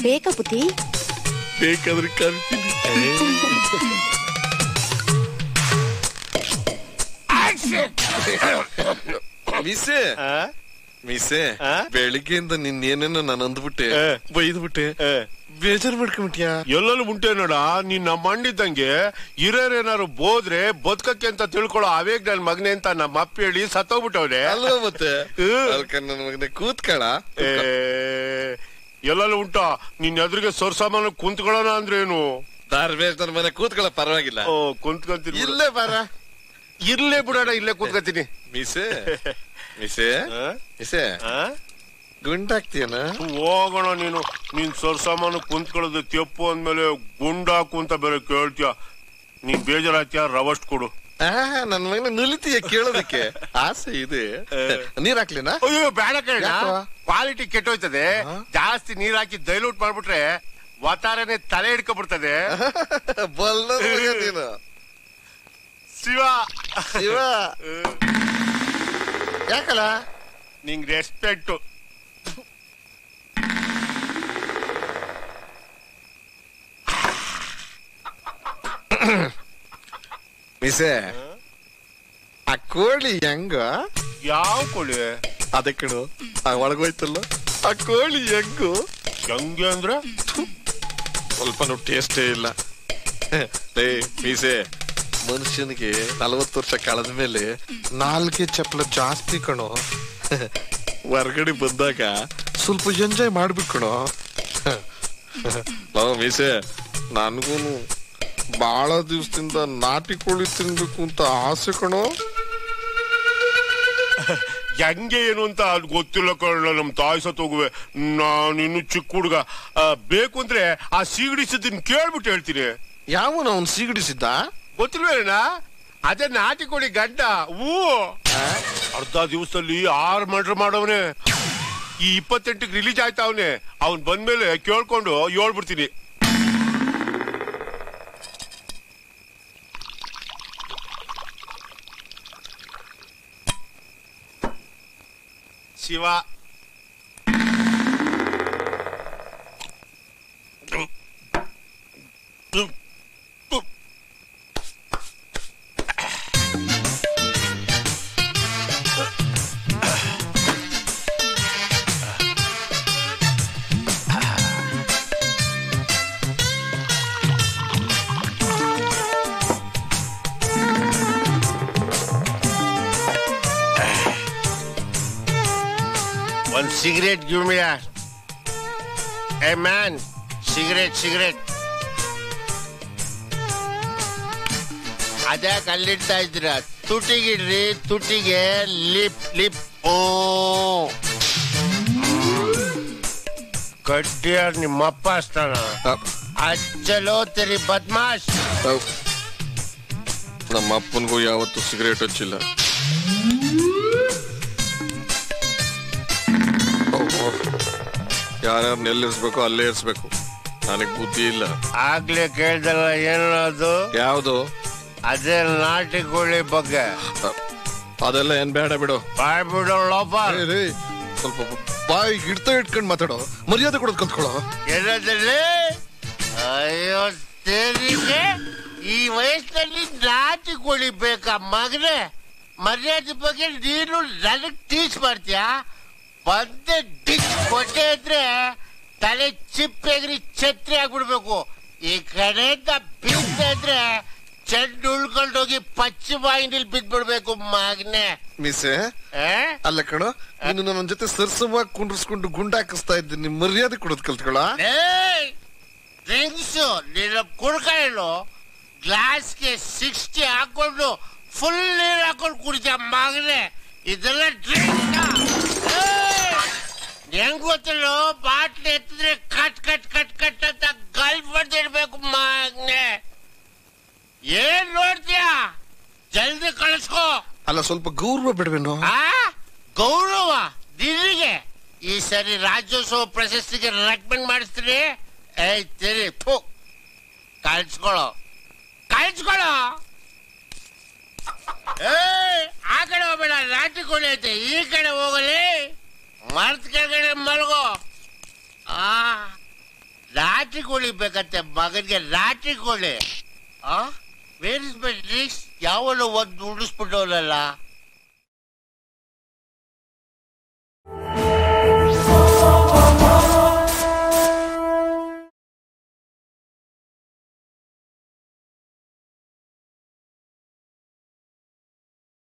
ಬೇಕಾ ಬುದ್ಧಿ ಬೇಕಾದ್ರೆ ಕರಿತೀನಿ ಮಿಸೆ ಮಿಸೆ ಬೆಳಿಗ್ಗೆಯಿಂದ ನಿನ್ ಏನೇನೋ ನಾನು ಅಂದ್ಬಿಟ್ಟೆ ಬೈದ್ಬಿಟ್ಟೆ ಬೇಜಾರ್ ಮಾಡ್ಕೊಂಬಿಟ್ಯಾ ಎಲ್ಲೆಲ್ಲೂ ಉಂಟೆ ನೋಡ ನೀನ್ ನಮ್ಮ ಮಂಡಿದ್ದಂಗೆ ಹಿರಿಯರೇನಾರು ಬೋದ್ರೆ ಬದುಕಕ್ಕೆ ಅಂತ ತಿಳ್ಕೊಳ್ಳೋ ಅವೇಗ್ ನನ್ ಮಗನೆ ಅಂತ ನಮ್ಮ ಅಪ್ಪ ಹೇಳಿ ಸತ್ತೋಗ್ಬಿಟ್ಟವ್ರೆ ಅಲ್ವಾ ಮತ್ತೆ ಹ್ಮ್. ಅದಕ್ಕ ನನ್ನ ಮಗನೆ ಕೂತ್ಕಳ ಏ, ಎಲ್ಲೆಲ್ಲೂ ಉಂಟ ನಿನ್ ಎದುರಿಗೆ ಸೊರ್ಸಾಮಾನು ಕುಂತ್ಕೊಳ್ಳೋಣ ಅಂದ್ರೆ ಏನು ದಾರ್ಬೇಸ್ ನನ್ನ ಮನೆ ಕೂತ್ಕೊಳ್ಳ ಪರವಾಗಿಲ್ಲ ಓ ಕುಂತ್ಕೊಂತೀನಿ ಬಿಡು. ಇಲ್ಲೇ ಬಾರ ಇರ್ಲೇ ಬಿಡೋಣ ಇಲ್ಲೇ ಕುಂತ್ಕೊತೀನಿ ಮಿಸೆ ಮಿಸೆ ಆ? ಮಿಸೆ ಆ? ಗುಂಡಾಕ್ತೀಯನ ಹೋಗೋಣ ನೀನು ನೀನ್ ಸೊರ್ಸಾಮಾನು ಕುಂತ್ಕೊಳ್ಳೋದು ತೆಪ್ಪು ಅಂದ್ಮೇಲೆ ಗುಂಡಾಕು ಅಂತ ಬೇರೆ ಕೇಳ್ತೀಯ ನೀನ್ ಬೇಜಾರಾಗ್ತೀಯ ರವಸ್ಟ್ ಕೊಡು ಆ ನನ್ ಮಗನ ನುಲಿತೀಯ ಕೇಳೋದಕ್ಕೆ ಆಸೆ ಇದೆ ನೀರ್ ಹಾಕ್ಲಿನಾ ಅಯ್ಯೋ ಬೇಡ ಕೇಳ ಯಾಕೋ? ಕ್ವಾಲಿಟಿ ಕೆಟ್ಟೋಯ್ತದೆ ಜಾಸ್ತಿ ನೀರ್ ಹಾಕಿ ಡೈಲ್ಯೂಟ್ ಮಾಡ್ಬಿಟ್ರೆ ವಾತಾರನೆ ತಲೆ ಹಿಡ್ಕೊಬಿಡ್ತದೆ ಬಲ್ಲ ಮಗ ನೀನು ಶಿವ ಶಿವ ಯಾಕಲ್ಲ ನಿಂಗ್ ರೆಸ್ಪೆಕ್ಟ್ ಮಿಸೆ ಆ ಕೋಳಿ ಹೆಂಗ ಯಾವ ಕೋಳಿ ಅದೇ ಕಣು ಆ ಒಳಗೋಯ್ತಲ್ಲ ಆ ಕೋಳಿ ಹೆಂಗು ಹೆಂಗೆ ಅಂದ್ರೆ ಸ್ವಲ್ಪನೂ ಟೇಸ್ಟೇ ಇಲ್ಲ ಏ ಮೀಸೆ ಮನುಷ್ಯನಿಗೆ ನಲವತ್ತು ವರ್ಷ ಕಳೆದ ಮೇಲೆ ನಾಲ್ಕೆ ಚಪ್ಪಲ ಜಾಸ್ತಿ ಕಣೋ ಹೊರ್ಗಡೆ ಬಂದಾಗ ಸ್ವಲ್ಪ ಎಂಜಾಯ್ ಮಾಡ್ಬೇಕು ಕಣೋ ಲೋ ಮೀಸೆ ನನ್ಗೂನು ಬಹಳ ದಿವಸದಿಂದ ನಾಟಿ ಕೋಳಿ ತಿನ್ಬೇಕು ಅಂತ ಆಸೆ ಕಣೋ ಹೆಂಗೆ ಏನು ಅಂತ ಅದ್ ಗೊತ್ತಿಲ್ಲ ಕಣ ನಮ್ ತಾಯಿ ಸತ್ತೋಗುವೆ ನಾನು ಇನ್ನು ಚಿಕ್ಕ ಹುಡುಗ ಆ, ಬೇಕು ಅಂದ್ರೆ ಆ ಸೀಗಡಿ ಸುದ್ದಿನ ಕೇಳ್ಬಿಟ್ಟು ಹೇಳ್ತೀನಿ ಯಾವನ ಅವ್ನು ಸಿಗಡಿಸಿದ್ದ ಗೊತ್ತಿಲ್ವೇನ ಅದೇ ನಾಟಿ ಕೋಳಿ ಗಡ್ಡ ಹೂ ಅರ್ಧ ದಿವಸದಲ್ಲಿ ಆರು ಮರ್ಡರ್ ಮಾಡವನೆ ಈ ಇಪ್ಪತ್ತೆಂಟಕ್ಕೆ ರಿಲೀಸ್ ಆಯ್ತಾ ಅವನೇ ಅವ್ನ್ ಬಂದ್ಮೇಲೆ ಕೇಳ್ಕೊಂಡು ಹೇಳ್ಬಿಡ್ತೀನಿ ಶಿವ ಒಂದ್ ಸಿಗರೇಟ್ ಗಿವ್ ಮಿ ಏ ಮ್ಯಾನ್ ಸಿಗರೇಟ್ ಸಿಗರೇಟ್ ಅದ್ಯಾಕೆ ಅಲ್ಲಿಡ್ತಾ ಇದ್ದೀರ ತುಟಿಗಿಡ್ರಿ ತುಟಿಗೆ ಲಿಪ್ ಲಿಪ್ ಓ ಕಡ್ಡಿಯಾರ್ ನಿಮ್ಮಪ್ಪ ಅಷ್ಟಾನ ಅಚ್ಚಲೋ ತೆರಿ ಬದ್ಮಾಶ್ ನಮ್ಮ ಅಪ್ಪನಿಗೂ ಯಾವತ್ತೂ ಸಿಗರೇಟ್ ಹಚ್ಚಿಲ್ಲ ಯಾರ್ಯಾರು ಎಲ್ಲಿರ್ಸ್ಬೇಕು ಅಲ್ಲೇ ಇರ್ಸ್ಬೇಕು ನನಗ್ ಬುದ್ಧಿ ಇಲ್ಲ ಆಗ್ಲೇ ಕೇಳ್ದಲ್ಲ ಏನು ಅದು ಯಾವ್ದು ಅದೇ ನಾಟಿ ಕೋಳಿ ಬಗ್ಗೆ ಅದೆಲ್ಲ ಏನ್ ಬೇಡ ಬಿಡು ಬಾಯ್ ಬಿಡೋ ಲೋಪ ಏ ರೇ, ಸ್ವಲ್ಪ ಬಾಯಿ ಹಿಡ್ತಾ ಇಟ್ಕೊಂಡ್ ಮಾತಾಡೋ ಮರ್ಯಾದೆ ಕೊಡೋದ್ ಕಲ್ತ್ಕೊಳ್ಳೋ ಏನಂದ್ರೆ ಅಯ್ಯೋ ತೆರಿಗೆ ಈ ವಯಸ್ಸಿನಲ್ಲಿ ನಾಟಿ ಕೋಳಿ ಬೇಕಾ ಮಗನೇ ಮರ್ಯಾದೆ ಬಗ್ಗೆ ನೀನು ನನಗ್ ಟೀಚ್ ಮಾಡ್ತೀಯಾ ಬಂದೆ ಡಿಚ್ ಕೊಟ್ಟೆ ಇದ್ರೆ ತಲೆ ಚಿಪ್ಪೆಗ್ರಿ ಛತ್ರಿ ಆಗ್ಬಿಡ್ಬೇಕು ಈ ಕಡೆಯಿಂದ ಬೀಳ್ತಾ ಇದ್ರೆ ಚೆಂಡು ಉಳ್ಕೊಂಡೋಗಿ ಪಶ್ಚಿಮ ವಾಹಿನಿಲ್ ಬಿದ್ಬಿಡ್ಬೇಕು ಮಗನೇ ಮಿಸೆ ಆ? ಅಲ್ಲ ಕಣೋ ನೀನು ನನ್ನ ಜೊತೆ ಸರ್ಸವಾಗಿ ಕುಂಡ್ರಿಸ್ಕೊಂಡು ಗುಂಡಾಕಿಸ್ತಾ ಇದ್ದೀನಿ ಮರ್ಯಾದೆ ಕೊಡೋದ್ ಕಲ್ತ್ಕೊಳ್ಳ ಏಯ್ ಡ್ರಿಂಕ್ಸ್ ನಿನ್ನ ಕುಡ್ಕೊಳ್ಳು ಗ್ಲಾಸ್ಗೆ ಸಿಕ್ಸ್ಟಿ ಹಾಕೊಂಡು ಫುಲ್ ನೀರು ಹಾಕೊಂಡು ಕುಡಿತ ಮಗನೆ ಇದೆಲ್ಲ ಡ್ರಿಂಕ್ ಹೆಂಗ್ ಗೊತ್ತಿಲ್ಲ ಬಾಟ್ಲಿ ಎತ್ತಿದ್ರೆ ಕಟ್ ಕಟ್ ಕಟ್ ಕಟ್ ಅಂತ ಗಲ್ಫ್ ಹೊಡೆದಿಡ್ಬೇಕು ಮಗನೆ ಏನ್ ನೋಡ್ತೀಯ ಜಲ್ದಿ ಕಳಿಸ್ಕೋ ಅಲ್ಲ ಸ್ವಲ್ಪ ಗೌರವ ಬಿಡ್ವೇನೋ ಆ ಗೌರವ ನಿನಗೆ ಈ ಸರಿ ರಾಜ್ಯೋತ್ಸವ ಪ್ರಶಸ್ತಿಗೆ ರೆಕಮೆಂಡ್ ಮಾಡಿಸ್ತೀನಿ ಏಯ್ ತಿರಿ ಫು ಕಳ್ಸ್ಕೊಳೋ ಕಳ್ಸ್ಕೊಳೋ ಏಯ್ ಆ ಕಡೆ ಹೋಗ್ಬೇಡ ನಾಟಿ ಕೋಳಿ ಐತೆ ಈ ಕಡೆ ಹೋಗಲಿ ಮರ್ತ್ ಕೆಳಗಡೆ ಮಲಗೋ ಆ ನಾಟಿ ಕೋಳಿ ಬೇಕಂತೆ ಮಗನಿಗೆ ನಾಟಿ ಕೋಳಿ ಆ ವೇರ್ ಇಸ್ ಮೈ ಡ್ರಿಂಕ್ಸ್ ಯಾವಲ್ಲೋ ಒಂದು ಉಳಿಸ್ಬಿಟ್ಟವನಲ್ಲ